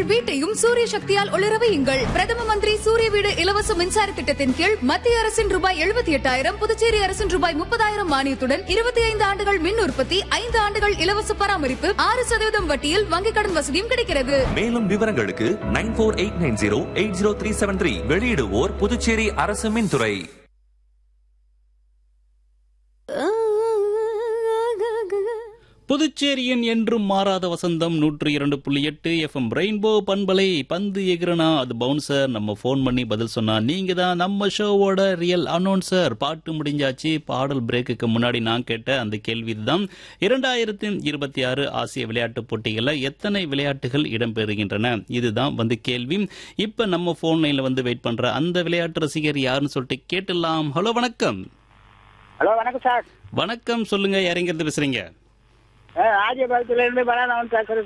வீட்டையும் சூரிய சக்தியால் ஒளிர வையுங்கள் பிரதம மந்திரி சூரிய வீடு இலவச மின்சார திட்டத்தின் கீழ் மத்திய அரசின் ரூபாய் எழுபத்தி எட்டாயிரம் புதுச்சேரி அரசின் ரூபாய் முப்பதாயிரம் மானியத்துடன் இருபத்தி ஐந்து ஆண்டுகள் மின் உற்பத்தி ஐந்து ஆண்டுகள் இலவச பராமரிப்பு ஆறு சதவீதம் வட்டியில் வங்கிக் கடன் வசதியும் கிடைக்கிறது மேலும் விவரங்களுக்கு nine four eight nine zero eight zero three seven three வெளியிடுவோர் புதுச்சேரி அரசு மின்துறை புதுச்சேரியின் என்றும் மாறாத வசந்தம் நூற்று இரண்டு புள்ளி எட்டு எஃப்எம் ரெயின்போ பண்பலை பந்து எகிறனா அது பவுன்சர் நம்ம ஃபோன் பண்ணி பதில் சொன்னா நீங்க தான் நம்ம ஷோவோட ரியல் அனௌன்சர் பாட்டு முடிஞ்சாச்சு பாடல் பிரேக்குக்கு முன்னாடி நான் கேட்ட அந்த கேள்வி இதுதான் இரண்டாயிரத்தி இருபத்தி ஆறு ஆசிய விளையாட்டுப் போட்டிகளில் எத்தனை விளையாட்டுகள் இடம்பெறுகின்றன இதுதான் வந்து கேள்வி இப்ப நம்ம ஃபோன் லைன்ல வந்து வெயிட் பண்ற அந்த விளையாட்டு ரசிகர் யாருன்னு சொல்லிட்டு கேட்டுடலாம் ஹலோ வணக்கம் ஹலோ வணக்கம் சார் வணக்கம் சொல்லுங்க யாரெங்கிறது பேசுறீங்க ஆரியபாளத்துல இருந்து பலராமன் பேசுறேன்